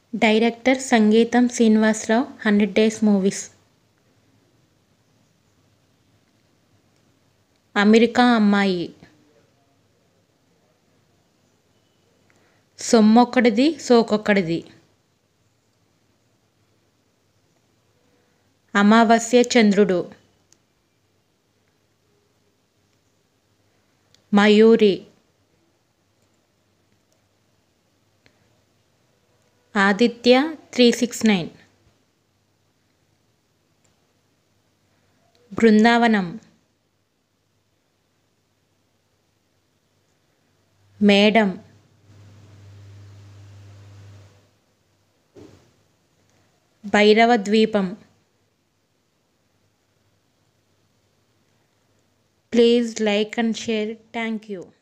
director Singeetam Srinivasarao hundred days movies America Ammayi Sommokkadidi Sokokkadidi Amavasya Chandrudu Mayuri Aditya three six nine Brindavanam madam Bhairava Dweepam please like and share thank you